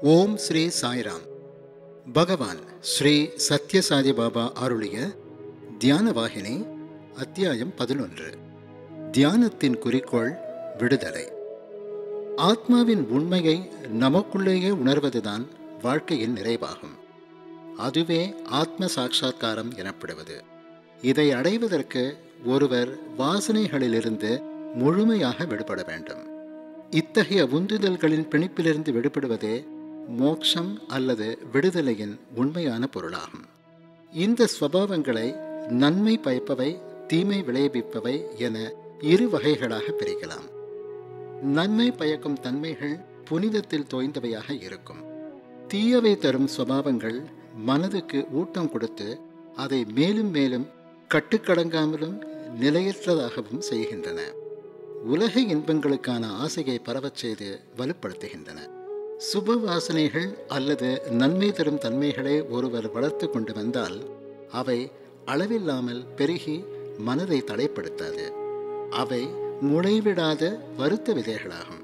ஓம் ஸ்ரீ சாய்ராம் பகவான் ஸ்ரீ சத்யசாதி பாபா அருளிய தியான வாகினி அத்தியாயம் பதினொன்று தியானத்தின் குறிக்கோள் விடுதலை ஆத்மாவின் உண்மையை நமக்குள்ளேயே உணர்வதுதான் வாழ்க்கையின் நிறைவாகும் அதுவே ஆத்ம சாட்சா்காரம் எனப்படுவது இதை அடைவதற்கு ஒருவர் வாசனைகளிலிருந்து முழுமையாக விடுபட வேண்டும் இத்தகைய உந்துதல்களின் பிணிப்பிலிருந்து விடுபடுவதே மோக்ஷம் அல்லது விடுதலையின் உண்மையான பொருளாகும் இந்த ஸ்வபாவங்களை நன்மை பயப்பவை தீமை விளைவிப்பவை என இரு வகைகளாக பிரிக்கலாம் நன்மை பயக்கும் தன்மைகள் புனிதத்தில் தோய்ந்தவையாக இருக்கும் தீயவை தரும் சுபாவங்கள் மனதுக்கு ஊட்டம் கொடுத்து அதை மேலும் மேலும் கட்டுக்கடங்காமலும் நிலையற்றதாகவும் செய்கின்றன உலக இன்பங்களுக்கான ஆசையை பரவச் செய்து வலுப்படுத்துகின்றன சுப வாசனைகள் அல்லது நன்மை தரும் தன்மைகளை ஒருவர் வளர்த்து கொண்டு வந்தால் அவை அளவில்லாமல் பெருகி மனதை தடைப்படுத்தாது அவை முளைவிடாத வருத்த விதைகளாகும்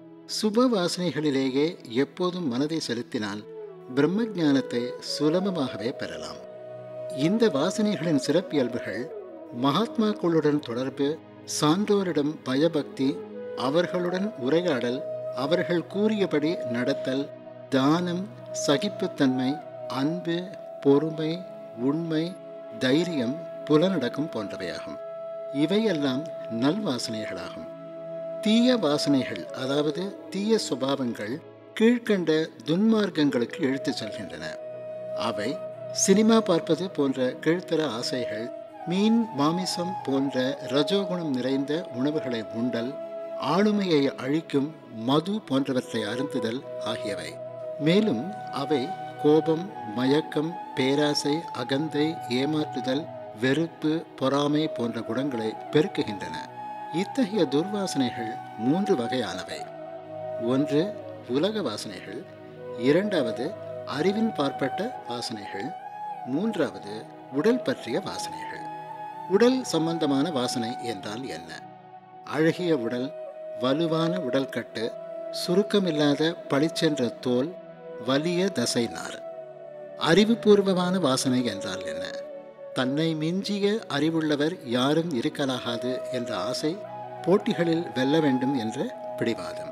சுப வாசனைகளிலேயே எப்போதும் மனதை செலுத்தினால் பிரம்ம ஞானத்தை சுலபமாகவே பெறலாம் இந்த வாசனைகளின் சிறப்பியல்புகள் மகாத்மாக்களுடன் தொடர்பு சான்றோரிடம் பயபக்தி அவர்களுடன் உரையாடல் அவர்கள் கூறியபடி நடத்தல் தானம் சகிப்புத்தன்மை அன்பு பொறுமை உண்மை தைரியம் புலனடக்கம் போன்றவையாகும் இவையெல்லாம் நல்வாசனைகளாகும் தீய வாசனைகள் அதாவது தீய சுபாவங்கள் கீழ்கண்ட துன்மார்க்கங்களுக்கு இழுத்துச் செல்கின்றன அவை சினிமா பார்ப்பது போன்ற கீழ்த்தர ஆசைகள் மீன் மாமிசம் போன்ற ரஜோகுணம் நிறைந்த உணவுகளை உண்டல் ஆளுமையை அழிக்கும் மது போன்றவற்றை அருந்துதல் ஆகியவை மேலும் அவை கோபம் மயக்கம் பேராசை அகந்தை ஏமாற்றுதல் வெறுப்பு பொறாமை போன்ற குணங்களை பெருக்குகின்றன இத்தகைய துர்வாசனைகள் மூன்று வகையானவை ஒன்று உலக வாசனைகள் இரண்டாவது அறிவின் பார்ப்பட்ட வாசனைகள் மூன்றாவது உடல் பற்றிய வாசனைகள் உடல் சம்பந்தமான வாசனை என்றால் என்ன அழகிய உடல் வலுவான உடல் கட்டு சுருக்கமில்லாத பளிச்சென்ற தோல் வலிய தசை நார் அறிவுபூர்வமான வாசனை என்றால் என்ன தன்னை மிஞ்சிய அறிவுள்ளவர் யாரும் இருக்கலாகாது என்ற ஆசை போட்டிகளில் வெல்ல வேண்டும் என்ற பிடிவாதம்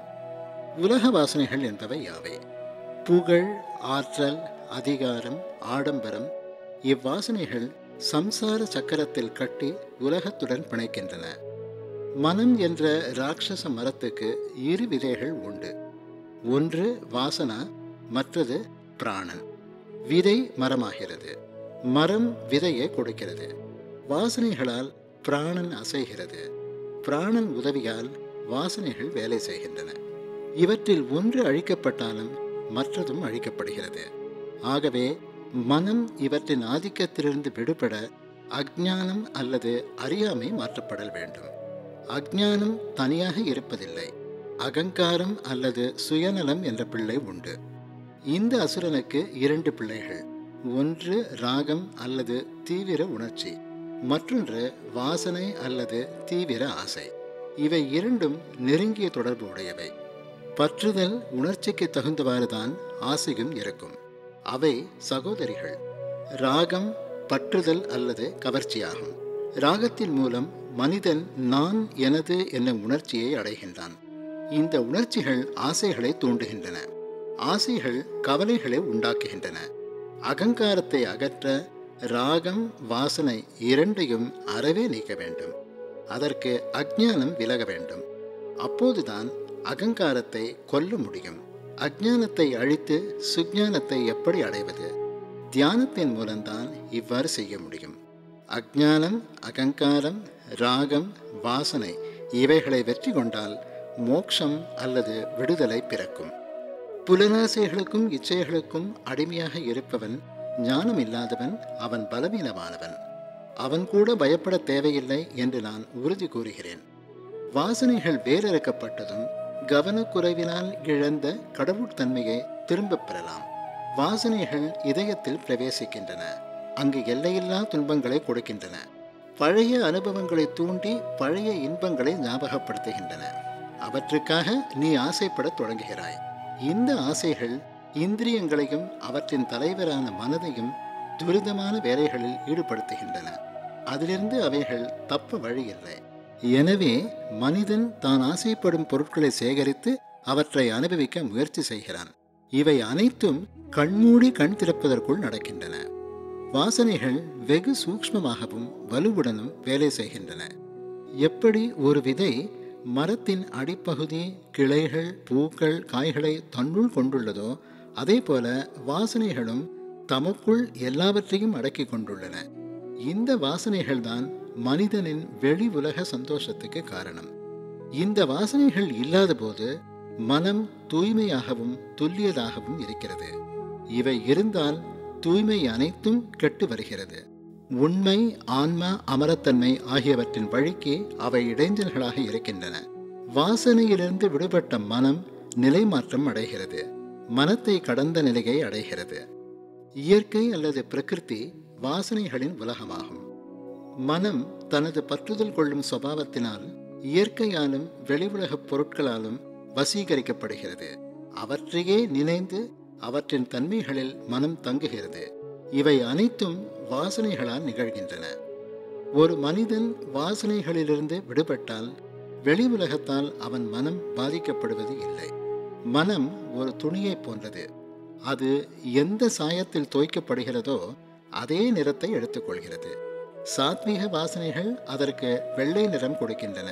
உலக வாசனைகள் என்பவை யாவை புகழ் ஆற்றல் அதிகாரம் ஆடம்பரம் இவ்வாசனைகள் சம்சார சக்கரத்தில் கட்டி உலகத்துடன் பிணைக்கின்றன மனம் என்ற ராட்சச மரத்துக்கு இரு விதைகள் உண்டு ஒன்று வாசனா மற்றது பிராணன் விதை மரமாகிறது மரம் விதையை கொடுக்கிறது வாசனைகளால் பிராணன் அசைகிறது பிராணன் உதவியால் வாசனைகள் வேலை செய்கின்றன இவற்றில் ஒன்று அழிக்கப்பட்டாலும் மற்றதும் அழிக்கப்படுகிறது ஆகவே மனம் இவற்றின் ஆதிக்கத்திலிருந்து விடுபட அஜ்ஞானம் அல்லது அறியாமை மாற்றப்படல் வேண்டும் அஜ்ஞானம் தனியாக இருப்பதில்லை அகங்காரம் அல்லது சுயநலம் என்ற பிள்ளை உண்டு இந்த அசுரனுக்கு இரண்டு பிள்ளைகள் ஒன்று ராகம் அல்லது தீவிர உணர்ச்சி மற்றொன்று வாசனை அல்லது தீவிர ஆசை இவை இரண்டும் நெருங்கிய தொடர்பு உடையவை பற்றுதல் உணர்ச்சிக்கு தகுந்தவாறுதான் ஆசையும் இருக்கும் அவை சகோதரிகள் ராகம் பற்றுதல் அல்லது கவர்ச்சியாகும் ராகத்தின் மூலம் மனிதன் நான் எனது என்னும் உணர்ச்சியை அடைகின்றான் இந்த உணர்ச்சிகள் ஆசைகளை தூண்டுகின்றன ஆசைகள் கவலைகளை உண்டாக்குகின்றன அகங்காரத்தை அகற்ற ராகம் வாசனை இரண்டையும் அறவே நீக்க வேண்டும் அதற்கு அஜ்ஞானம் விலக வேண்டும் அப்போதுதான் அகங்காரத்தை கொல்ல முடியும் அஜ்ஞானத்தை அழித்து சுஜானத்தை எப்படி அடைவது தியானத்தின் மூலம்தான் இவ்வாறு செய்ய முடியும் அஜ்ஞானம் அகங்காரம் ராகம் வாசனை இவைகளை வெற்றி கொண்டால் மோக்ஷம் அல்லது விடுதலை பிறக்கும் புலனாசைகளுக்கும் இச்சைகளுக்கும் அடிமையாக இருப்பவன் ஞானம் இல்லாதவன் அவன் பலவீனமானவன் அவன் கூட பயப்பட தேவையில்லை என்று நான் உறுதி கூறுகிறேன் வாசனைகள் வேறிறக்கப்பட்டதும் கவனக்குறைவினால் இழந்த கடவுட்தன்மையை திரும்பப் பெறலாம் வாசனைகள் இதயத்தில் பிரவேசிக்கின்றன அங்கு எல்லையில்லா துன்பங்களை கொடுக்கின்றன பழைய அனுபவங்களை தூண்டி பழைய இன்பங்களை ஞாபகப்படுத்துகின்றன அவற்றுக்காக நீ ஆசைப்படத் தொடங்குகிறாய் இந்த ஆசைகள் இந்திரியங்களையும் அவற்றின் தலைவரான மனதையும் துரிதமான வேலைகளில் ஈடுபடுத்துகின்றன அதிலிருந்து அவைகள் தப்ப வழியில்லை எனவே மனிதன் தான் ஆசைப்படும் பொருட்களை சேகரித்து அவற்றை அனுபவிக்க முயற்சி செய்கிறான் இவை அனைத்தும் கண்மூடி கண் திறப்பதற்குள் நடக்கின்றன வாசனைகள் வெகு சூக்ஷ்மமாகவும் வலுவுடனும் வேலை செய்கின்றன எப்படி ஒரு விதை மரத்தின் அடிப்பகுதி கிளைகள் பூக்கள் காய்களை தன்னுள் கொண்டுள்ளதோ அதே போல வாசனைகளும் தமக்குள் எல்லாவற்றையும் அடக்கி கொண்டுள்ளன இந்த வாசனைகள் தான் மனிதனின் வெளி உலக சந்தோஷத்துக்கு காரணம் இந்த வாசனைகள் இல்லாத போது மனம் தூய்மையாகவும் துல்லியதாகவும் இருக்கிறது இவை இருந்தால் தூய்மை அனைத்தும் கெட்டு வருகிறது உண்மை ஆன்மா அமரத்தன்மை ஆகியவற்றின் வழிக்கு அவை இடைஞ்சல்களாக இருக்கின்றன வாசனையிலிருந்து விடுபட்ட மனம் நிலைமாற்றம் அடைகிறது மனத்தை கடந்த நிலையை அடைகிறது இயற்கை அல்லது பிரகிருதி வாசனைகளின் உலகமாகும் மனம் தனது பற்றுதல் கொள்ளும் சுபாவத்தினால் இயற்கையாலும் வெளி உலகப் பொருட்களாலும் வசீகரிக்கப்படுகிறது அவற்றையே நினைந்து அவற்றின் தன்மைகளில் மனம் தங்குகிறது இவை அனைத்தும் வாசனைகளால் நிகழ்கின்றன ஒரு மனிதன் வாசனைகளிலிருந்து விடுபட்டால் வெளி உலகத்தால் அவன் மனம் பாதிக்கப்படுவது இல்லை மனம் ஒரு துணியைப் போன்றது அது எந்த சாயத்தில் தோய்க்கப்படுகிறதோ அதே நிறத்தை எடுத்துக்கொள்கிறது சாத்வீக வாசனைகள் அதற்கு வெள்ளை நிறம் கொடுக்கின்றன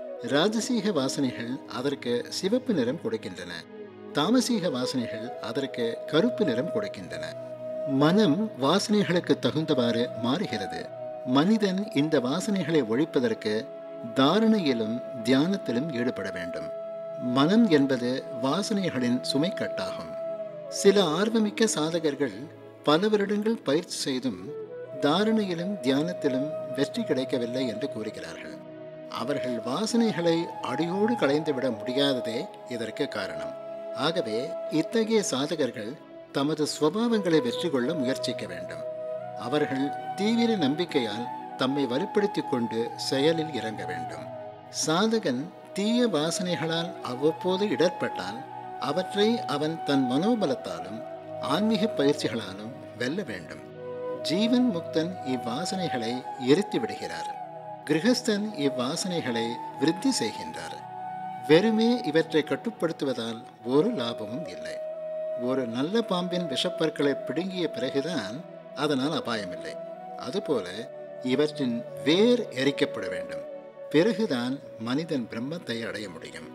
ராஜசீக வாசனைகள் அதற்கு சிவப்பு நிறம் கொடுக்கின்றன தாமசீக வாசனைகள் அதற்கு கருப்பு நிறம் கொடுக்கின்றன மனம் வாசனைகளுக்கு தகுந்தவாறு மாறுகிறது மனிதன் இந்த வாசனைகளை ஒழிப்பதற்கு தாரணையிலும் தியானத்திலும் ஈடுபட வேண்டும் மனம் என்பது வாசனைகளின் சுமைக்கட்டாகும் சில ஆர்வமிக்க சாதகர்கள் பல வருடங்கள் பயிற்சி செய்தும் தாரணையிலும் தியானத்திலும் வெற்றி கிடைக்கவில்லை என்று கூறுகிறார்கள் அவர்கள் வாசனைகளை அடியோடு களைந்துவிட முடியாததே இதற்கு காரணம் ஆகவே இத்தகைய சாதகர்கள் தமது சுவாவங்களை வெற்றி கொள்ள முயற்சிக்க வேண்டும் அவர்கள் தீவிர நம்பிக்கையால் தம்மை வலுப்படுத்திக் கொண்டு செயலில் இறங்க வேண்டும் சாதகன் தீய வாசனைகளால் அவ்வப்போது இடர்பட்டால் அவற்றை அவன் தன் மனோபலத்தாலும் ஆன்மீக பயிற்சிகளாலும் வெல்ல வேண்டும் ஜீவன் முக்தன் இவ்வாசனைகளை எரித்து விடுகிறார் கிரகஸ்தன் இவ்வாசனைகளை விருத்தி செய்கின்றார் வெறுமே இவற்றை கட்டுப்படுத்துவதால் ஒரு லாபமும் இல்லை ஒரு நல்ல பாம்பின் விஷப்பற்களை பிடுங்கிய பிறகுதான் அதனால் அபாயமில்லை அதுபோல இவற்றின் வேர் எரிக்கப்பட வேண்டும் பிறகுதான் மனிதன் பிரம்மத்தை அடைய முடியும்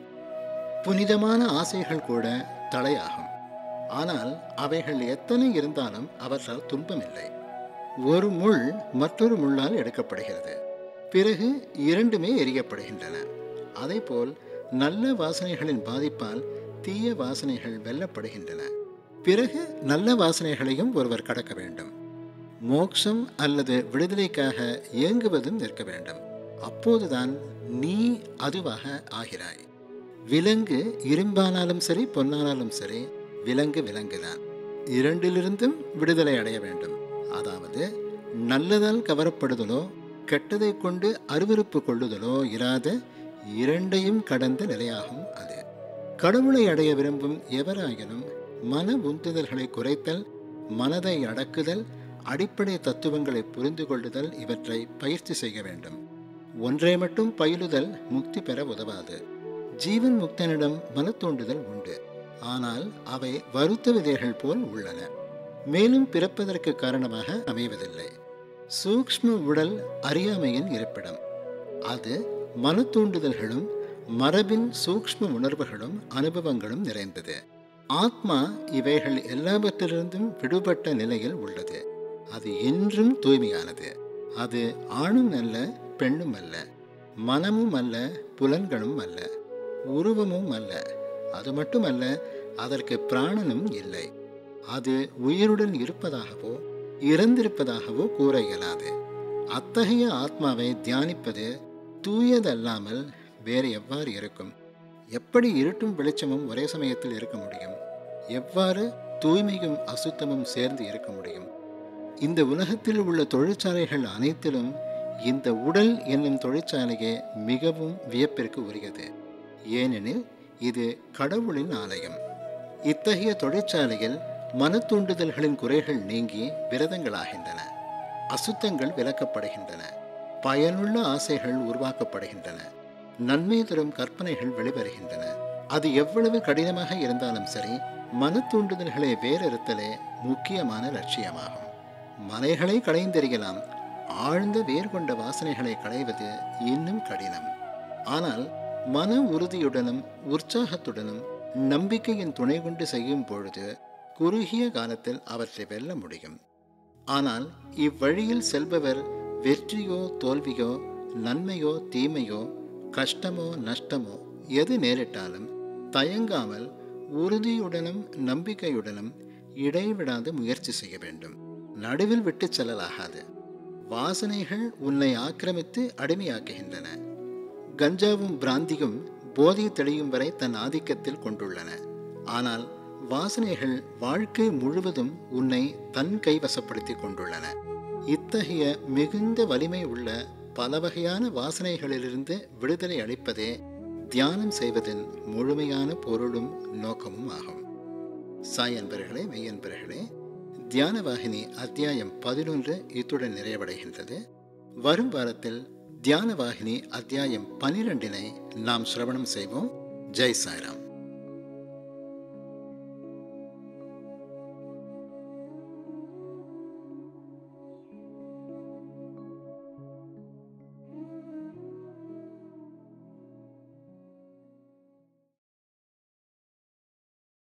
புனிதமான ஆசைகள் கூட தடையாகும் ஆனால் அவைகள் எத்தனை இருந்தாலும் அவற்றால் துன்பமில்லை ஒரு முள் மற்றொரு முள்ளால் எடுக்கப்படுகிறது பிறகு இரண்டுமே எரியப்படுகின்றன அதேபோல் நல்ல வாசனைகளின் பாதிப்பால் தீய வாசனைகள் வெல்லப்படுகின்றன பிறகு நல்ல வாசனைகளையும் ஒருவர் கடக்க வேண்டும் மோக்ஷம் அல்லது விடுதலைக்காக இயங்குவதும் நிற்க வேண்டும் அப்போதுதான் நீ அதுவாக ஆகிறாய் விலங்கு இரும்பானாலும் சரி பொன்னானாலும் சரி விலங்கு விலங்குதான் இரண்டிலிருந்தும் விடுதலை அடைய வேண்டும் அதாவது நல்லதால் கவரப்படுதலோ கெட்டதை கொண்டு அருவருப்பு கொள்ளுதலோ இராத இரண்டையும் கடந்த நிலையாகும் அது கடவுளை அடைய விரும்பும் எவராயினும் மன உந்துதல்களை குறைத்தல் மனதை அடக்குதல் அடிப்படை தத்துவங்களை புரிந்து கொள்ளுதல் இவற்றை பயிற்சி செய்ய வேண்டும் ஒன்றை மட்டும் பயிலுதல் முக்தி பெற உதவாது ஜீவன் முக்தனிடம் மனத்தோண்டுதல் உண்டு ஆனால் அவை வருத்த விதைகள் போல் உள்ளன மேலும் பிறப்பதற்கு காரணமாக அமைவதில்லை சூக்ஷ்ம உடல் அறியாமையின் இருப்பிடம் அது மனத்தூண்டுதல்களும் மரபின் சூக்ஷ்ம உணர்வுகளும் அனுபவங்களும் நிறைந்தது ஆத்மா இவைகள் எல்லாவற்றிலிருந்தும் விடுபட்ட நிலையில் உள்ளது அது என்றும் தூய்மையானது அது ஆணும் அல்ல பெண்ணும் அல்ல மனமும் அல்ல புலன்களும் அல்ல உருவமும் அல்ல அது மட்டுமல்ல அதற்கு பிராணனும் இல்லை அது உயிருடன் இருப்பதாகவோ இறந்திருப்பதாகவோ கூற இயலாது அத்தகைய ஆத்மாவை தியானிப்பது தூயதல்லாமல் வேறு எவ்வாறு இருக்கும் எப்படி இருட்டும் வெளிச்சமும் ஒரே சமயத்தில் இருக்க முடியும் எவ்வாறு தூய்மையும் அசுத்தமும் சேர்ந்து இருக்க முடியும் இந்த உலகத்தில் உள்ள தொழிற்சாலைகள் அனைத்திலும் இந்த உடல் என்னும் தொழிற்சாலையே மிகவும் வியப்பிற்கு உரியது ஏனெனில் இது கடவுளின் ஆலயம் இத்தகைய தொழிற்சாலையில் மனத்தூண்டுதல்களின் குறைகள் நீங்கி விரதங்களாகின்றன அசுத்தங்கள் விலக்கப்படுகின்றன பயனுள்ள ஆசைகள் உருவாக்கப்படுகின்றன நன்மை தரும் கற்பனைகள் வெளிவருகின்றன அது எவ்வளவு கடினமாக இருந்தாலும் சரி மனத்தூண்டுதல்களை வேறறுத்தலே முக்கியமான லட்சியமாகும் மலைகளை களைந்தெறியலாம் ஆழ்ந்த வேர் கொண்ட வாசனைகளை களைவது இன்னும் கடினம் ஆனால் மன உறுதியுடனும் உற்சாகத்துடனும் நம்பிக்கையின் துணை கொண்டு செய்யும் பொழுது குறுகிய காலத்தில் அவற்றை வெல்ல முடியும் ஆனால் இவ்வழியில் செல்பவர் வெற்றியோ தோல்வியோ நன்மையோ தீமையோ கஷ்டமோ நஷ்டமோ எது நேரிட்டாலும் தயங்காமல் உறுதியுடனும் நம்பிக்கையுடனும் இடைவிடாது முயற்சி செய்ய வேண்டும் நடுவில் விட்டு செல்லலாகாது வாசனைகள் உன்னை ஆக்கிரமித்து அடிமையாக்குகின்றன கஞ்சாவும் பிராந்தியும் போதை தெளியும் வரை தன் ஆதிக்கத்தில் கொண்டுள்ளன ஆனால் வாசனைகள் வாழ்க்கை முழுவதும் உன்னை தன் கைவசப்படுத்தி கொண்டுள்ளன இத்தகைய மிகுந்த வலிமை உள்ள பல வகையான வாசனைகளிலிருந்து விடுதலை அளிப்பதே தியானம் செய்வதன் முழுமையான பொருளும் நோக்கமும் ஆகும் சாய் அன்பர்களே மெய்யன்பர்களே தியான வாகினி அத்தியாயம் பதினொன்று இத்துடன் நிறைவடைகின்றது வரும் வாரத்தில் தியான வாகினி அத்தியாயம் பனிரெண்டினை நாம் சிரவணம் செய்வோம் ஜெய் சாய்ராம்